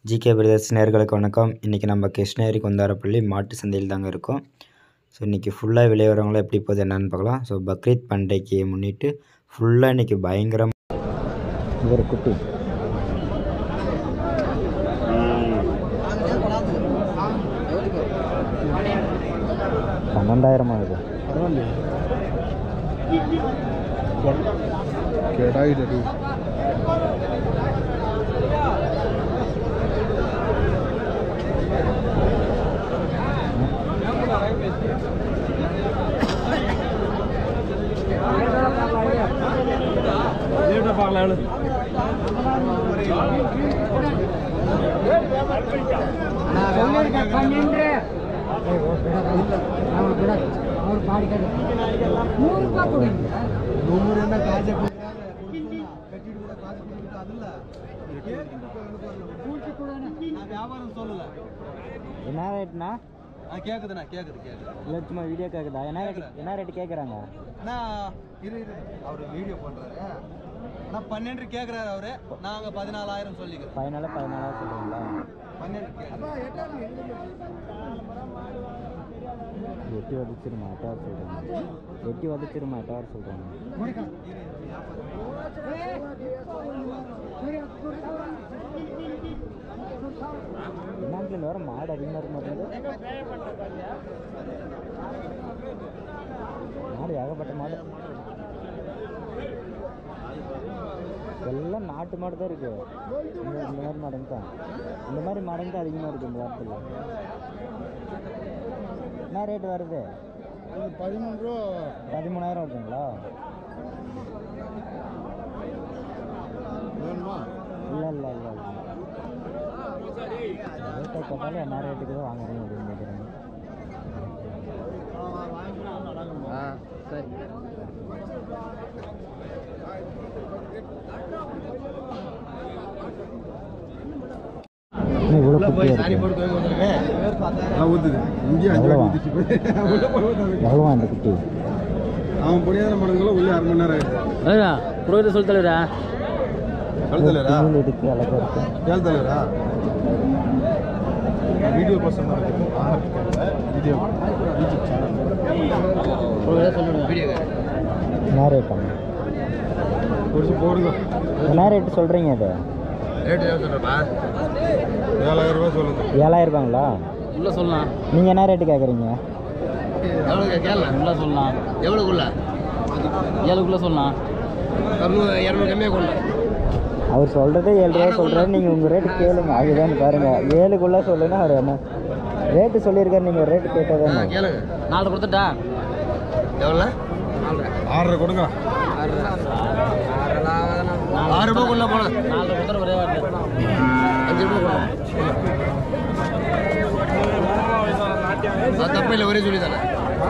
GK brothers நேர்களுக்கு வணக்கம் இன்றைக்கி நம்ம கிருஷ்ணகிரி குந்தாரப்பள்ளி மாட்டு சந்தையில் தாங்க இருக்கோம் ஸோ இன்றைக்கி ஃபுல்லாக விளையாடுறவங்களாம் எப்படி போகுது என்னன்னு பார்க்கலாம் ஸோ பக்ரீத் பண்டிகையை முன்னிட்டு ஃபுல்லாக இன்றைக்கி பயங்கரம் ஒரு குட்டி பன்னெண்டாயிரம் ஆகுது കേടായിട്ടടി வியாபாரம் சொல்லல என்ன ரேட்னா கேக்குதுண்ணா கேக்குது கேக்குது இல்லை சும்மா வீடியோ கேட்குதா என்ன ரேட் என்ன ரேட்டு கேட்குறாங்க அண்ணா இரு இரு அவரு வீடியோ பண்றாரு அண்ணா பன்னெண்டு கேக்குறாரு அவரு நாங்க பதினாலாயிரம் சொல்லிக்கிறோம் ஃபைனலாக பதினாலாயிரம் சொல்கிறீங்களா பன்னெண்டு கேக்குறாரு. எட்டி வதச்சிருமா எட்டாவது சொல்கிறாங்க எட்டி வதச்சிருமா எட்டாவது சொல்கிறாங்க என்னாட்டில் வேறு மாடு அதிகமாக இருக்க மாட்டேங்குது மாடு ஏகப்பட்ட மாடு எல்லாம் நாட்டு மாடு தான் இருக்கு இந்த இந்த மாதிரி மாடுங்க தான் இந்த மாதிரி மாடுங்க தான் அதிகமாக இருக்கு இந்த வாரத்தில் என்ன ரேட் வருது பதிமூணு ரூபா பதிமூணாயிரம் வருதுங்களா வேணுமா இல்லை இல்லை இல்லை இல்லை ரேட்டை கேட்டாலும் என்ன ரேட்டுக்கு தான் வாங்குறீங்க அப்படின்னு கேட்குறேங்க சரி இவ்வளோ குட்டியாக இருக்கு ஊத்துது இங்கே அஞ்சு எவ்வளவா? வாட்டி ஊத்திச்சு போய் உள்ள போய் ஊத்தாது. எவ்வளோவா இந்த குட்டி அவன் பொடியான படங்கள உள்ளே அரை மணி நேரம் ஆயிடுச்சு அதான் புரோகித சொல்லி தலைவரா சொல்லு தலைவரா திமில் இதுக்கு அழகாக இருக்கு கேள் தலைவரா video person video YouTube channel புரோகித சொல்லிவிடுங்க வீடியோ என்ன ரேட்டாங்க ஒரு போடுங்க என்ன ரேட்டு சொல்கிறீங்க அது ரேட்டு எவ்வளோ சொல்கிறப்பா ஏழாயிரம் ரூபாய் சொல்லுங்க ஏழாயிரம் ரூபாங்களா உள்ளே சொல்லலாம் நீங்கள் என்ன ரேட்டு கேட்குறீங்க எவ்வளோ கேட்கலாம் உள்ளே சொல்லலாம் எவ்வளோக்குள்ள ஏழுக்குள்ளே சொல்லலாம் இரநூறு இரநூறு கம்மியாக கொள்ள அவர் சொல்கிறதே ஏழு ரூபா சொல்கிறாரு நீங்கள் உங்கள் ரேட்டு கேளுங்க அதுதான் பாருங்கள் ஏழுக்குள்ளே சொல்லுன்னா அவர் என்ன ரேட்டு சொல்லியிருக்காரு நீங்கள் ரேட்டு கேட்டதானே கேளுங்க நாலு கொடுத்துட்டா எவ்வளோ ஆறரை கொடுங்க ஆறு ரூபாய்க்குள்ள போன நாலு கொடுத்துட்டு ஒரே வாட்டி அஞ்சு ரூபாய் தப்பு இல்லை ஒரே சொல்லி தானே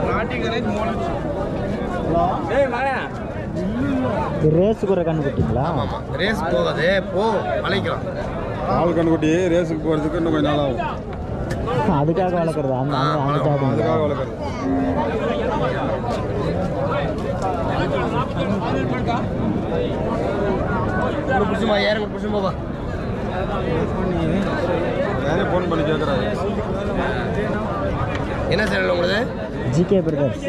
இது ரேஸுக்கு ஒரு கண்ணு குட்டிங்களா ஆமாம் ரேஸ் போகாது போ அழைக்கலாம் ஆள் கண்ணுக்குட்டி ரேஸுக்கு போகிறதுக்கு இன்னும் கொஞ்சம் நாள் ஆகும் அதுக்காக வளர்க்குறது அந்த அந்த அந்த அதுக்காக ஜாதிங்களா வளர்க்குறது பிடிச்சுமா ஏறங்க பிடிச்சும் போவா யாரே ஃபோன் பண்ணி கேட்குறாரு என்ன சேனல் உங்களுக்கு ஜிகே பிரதர்ஸ்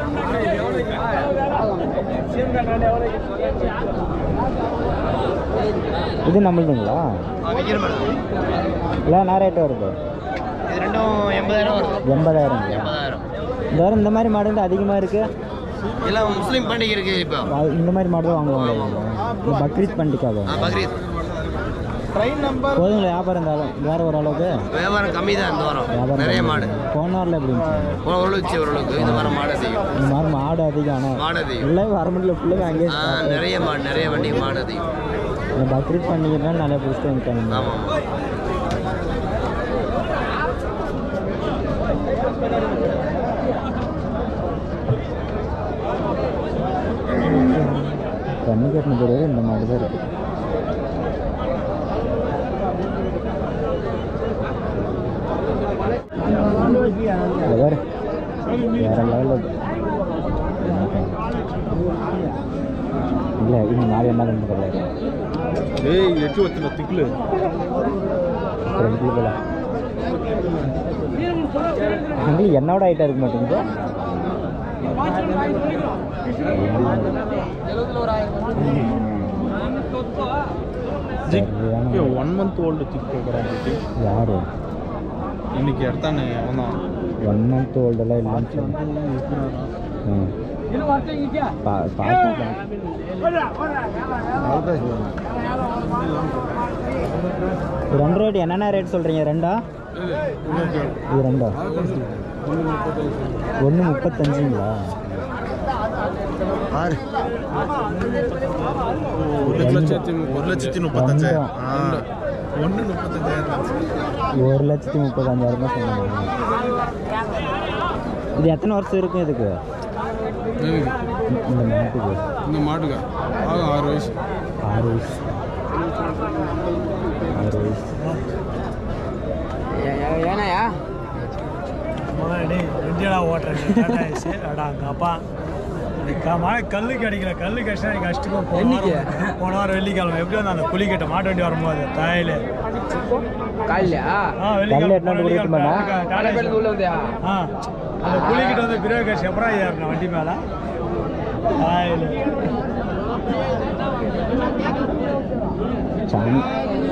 இது நம்மளுதுங்களா விற்கிற மேடம் இல்லை என்ன ரேட்டு வருது இது ரெண்டும் எண்பதாயிரம் வருது எண்பதாயிரம் எண்பதாயிரம் இந்த வாரம் இந்த மாதிரி மாடு வந்து அதிகமாக இருக்கு எல்லாம் முஸ்லீம் பண்டிகை இருக்கு இப்போ வா- இந்த மாதிரி மாடு தான் வாங்குவாங்க இந்த பக்ரீத் பண்டிகைக்காக ஆ, பக்ரீத் ட்ரெயின் நம்பர் போதுங்களா வியாபாரம் இருந்தாலும் வேறு ஓரளவுக்கு வியாபாரம் கம்மி தான் இந்த வாரம் வியாபாரம் நிறைய கம்மி. மாடு போன வாரில் எப்படி இருந்துச்சு போன ஓரளவுக்கு ஓரளவுக்கு இந்த வாரம் மாடு அதிகம் இந்த மாதிரி மாடு அதிகம் ஆனால் மாடு அதிகம் இல்லை வர முடியல பிள்ளைங்க அங்கேயே ஆ நிறைய மாடு நிறைய வண்டி மாடு அதிகம் இந்த பக்ரீத் பண்டிகைனால நிறைய பிடிச்சிட்டு வந்துட்டாங்க ஆமாம் கண்ணு கட்டின பிறகு இந்த மாடு தான் இருக்குது வேற வேற லெவலில் இல்லை இந்த மாதிரி என்ன பண்ண தெரியல ஏய் எட்டு வச்சுன திக்குலு ஃப்ரெண்ட்ல போல உங்களுக்கு என்னோட ஹைட்டாக இருக்க மாட்டேங்குது சரியான ஒன் மந்த் ஓல்டு திக் கேட்குறான் யாரு இன்னைக்கு எடுத்தானே அவன் தான் ஒன் மந்த் ஓல்டெல்லாம் இல்லைன்னு சொன்னேன் ம் பா- பார்த்துக்கலாம். இது ரெண்டு ரேட் என்னென்ன ரேட் சொல்கிறீங்க ரெண்டா இது ரெண்டா ஒன்று முப்பத்தஞ்சுங்களா ஒரு லட்சத்தி ஒரு லட்சத்தி முப்பத்தஞ்சாயிரம் ஒன்று முப்பத்தஞ்சாயிரம் ஒரு லட்சத்தி முப்பத்தஞ்சாயிரம் தான் சொன்னாங்க இது எத்தனை வருஷம் இருக்கும் இதுக்கு இந்த மாட்டுக்கு இந்த மாட்டுக்கா ஆகும் ஆறு வயசு ஆறு வயசு ஆறு வயசு ஏனாயா முதலாளி இந்தியாவில் ஓட்டுறேன் டாடா ஏசி அடா அங்கே அப்பா இன்னைக்கு மழை கல்லு கிடைக்கல கல்லு கிடைச்சா எனக்கு கஷ்டமா போன வாரம் போன வாரம் வெள்ளிக்கிழமை எப்படி வந்து அந்த புலிக்கட்டை மாட்டு வண்டி வரும்போது தாயில காலையா ஆ கல்லு வெள்ளிக்கிழமை எட்டுனாந்து வெள்ளிக்கிழமை கொடுத்துட்டு டாடா- டாடா ஏசி. உள்ள வந்தியா ஆ அந்த புலிக்கிட்ட வந்து பிரேக் கட்சி அப்புறம் ஏறின வண்டி மேலே தாயில சாமி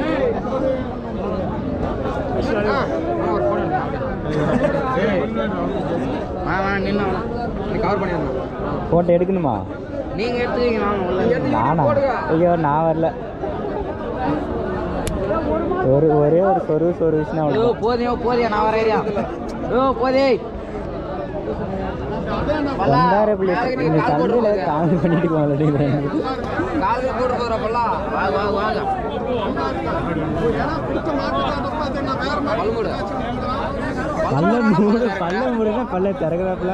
நின்று கவர் பண்ணிடணும் ஃபோட்டோ எடுக்கணுமா நீங்கள் எடுத்துக்கீங்க வாங்க உள்ள நானா ஐயோ நான் வரல ஒரு ஒரே ஒரு சொரு சொருச்சுனா ஐயோ அவ்வளோ போதையோ போதையா நான் வர ஏரியா ஐயோ போதே வந்தார பிள்ளை இந்த சந்தையில் காமெடி பண்ணிட்டு போகலாம் காலுக்கு கூட்டு போகிறப்பெல்லாம் வாங்க வாங்க வாங்க பல்முடு பல்ல மூடு பல்ல மூடுனா பல்ல திறக்கிறாப்புல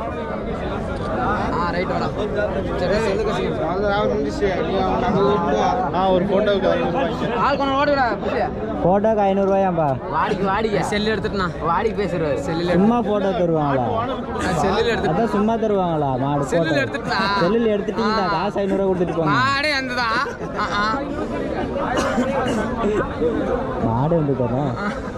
ஆ ரைட் வாடா சரி செல்லு கசி நான் ஒரு ஃபோட்டோவுக்கு ஐநூறு ஆள் கொண்டு ஓடுடா புரிய ஃபோட்டோக்கு ஐநூறுரூவாயாம்பா வாடிக்கு வாடிக்க செல்லு எடுத்துட்டுனா வாடிக்கு பேசுறாரு செல்லில் சும்மா ஃபோட்டோ தருவாங்களா செல்லில் எடுத்து அதான் சும்மா தருவாங்களா மாடு செல்லுல photo. எடுத்துட்டா. செல்லுல எடுத்துட்டீங்களா காசு ஐநூறுரூவா கொடுத்துட்டு போங்க மாடே அந்ததான் ஆ ஆ மாடு வந்து தரோம்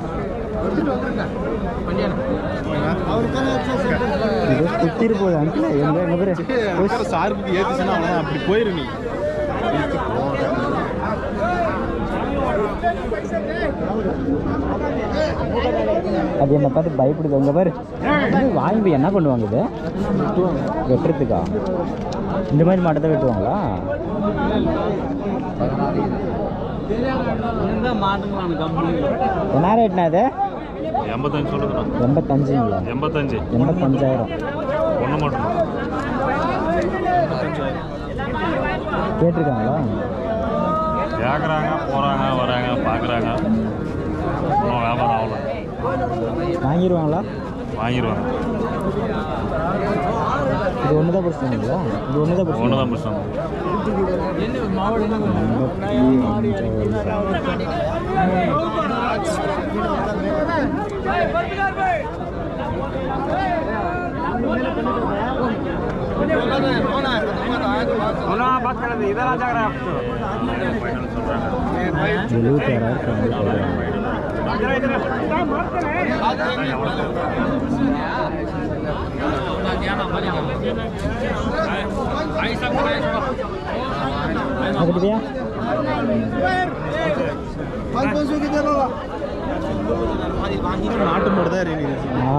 இது குத்திட்டு போகுது அங்கிள் எங்க எங்க பேரு சாருக்கு ஏத்துச்சுன்னா அவன் அப்படி போயிரு நீ அது என்ன பார்த்து பயப்படுது உங்க பாரு இது வாங்கி போய் என்ன பண்ணுவாங்க இது வெட்டுறதுக்கா இந்த மாதிரி மாட்டை தான் வெட்டுவாங்களா என்ன ரேட்னா இது எண்பத்தஞ்சு சொல்லுதுண்ணா எண்பத்தஞ்சுங்களா எண்பத்தஞ்சு எண்பத்தஞ்சாயிரம் ஒன்று மட்டும் கேட்டிருக்காங்களா கேட்குறாங்க போகிறாங்க வராங்க பார்க்குறாங்க இன்னும் வியாபாரம் ஆகல வாங்கிடுவாங்களா வாங்கிடுவாங்க இது ஒன்று தான் பிடிச்சிங்களா இது ஒன்று தான் ஒன்று பிடிச்சி தான் பிரச்சனை எழுபத்தாறாயிரம் அதுக்கிட்டயா நாட்டு மாடு தான் இருக்குது ஆ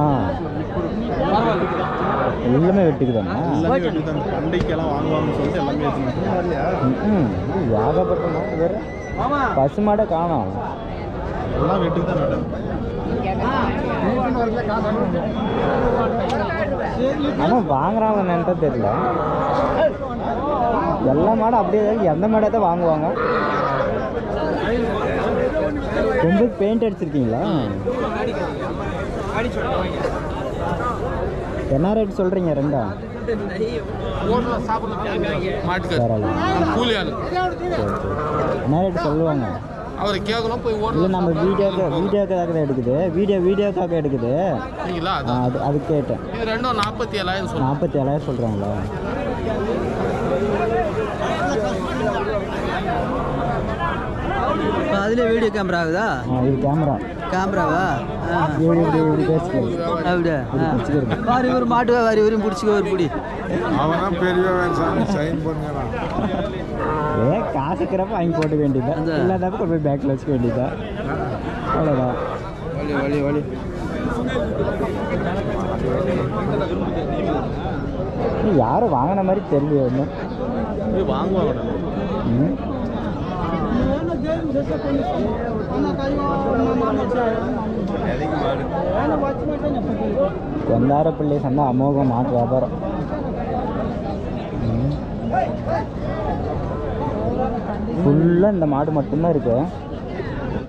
எல்லாமே வெட்டுக்குதாண்ணா எல்லாமே வெட்டுது அந்த பண்டைக்கெல்லாம் வாங்குவாங்கன்னு சொல்லிட்டு எல்லாமே எடுத்துன்னு ம் இது ஏகப்பட்ட மாடு வேறு பசு மாடை காணோம் எல்லாம் வெட்டுக்கு தான் நட்டு ஆனால் வாங்குறாங்க என்னன்ட்டு தெரியல எல்லா மாடும் அப்படியே தான் இருக்கு. எந்த மாடை தான் வாங்குவாங்க ரொம்ப பெயிண்ட் அடிச்சிருக்கீங்களா என்ன ரேட் சொல்கிறீங்க ரெண்டா மாட்டுக்கு பரவாயில்ல கூலி ஆள் சரி சரி என்ன ரேட் சொல்லுவாங்க அவரை கேட்கலாம் போய் இல்லை நம்ம வீடியோக்கு வீடியோக்காக தான் எடுக்குது வீடியோ வீடியோக்காக எடுக்குது ஓடுறீங்களா ஆ, அது அது கேட்டேன் இது ரெண்டும் நாற்பத்தி ஏழாயிரம் நாற்பத்தி ஏழாயிரம் சொல்கிறாங்களா அதுலேயே வீடியோ கேமரா ஆகுதா இது கேமரா கேமராவா ஆ. இப்படி இப்படி இப்படி பேசிக்கிறது அப்படியா ஆ. வாரி இவர் மாட்டுவா வாரி இவரும் பிடிச்சிக்கோ ஒரு பிடி அவனா பெரியவன் சாமி சைன் பண்ணுறான் ஏ காசு இருக்கிறப்ப வாங்கி போட்டுக்க வேண்டியதான் அதான். இல்லாதப்ப கொண்டு போய் பேக்கில் வச்சுக்க வேண்டியதான் அவ்வளோதான் வலி வலி வலி யாரும் வாங்கின மாதிரி தெரியல ஒன்றும் வாங்குவாங்க ம். கொந்தாரப்பள்ளி சந்தை அமோகம் மாட்டு வியாபாரம் ஃபுல்லாக இந்த மாடு மட்டும்தான் இருக்கு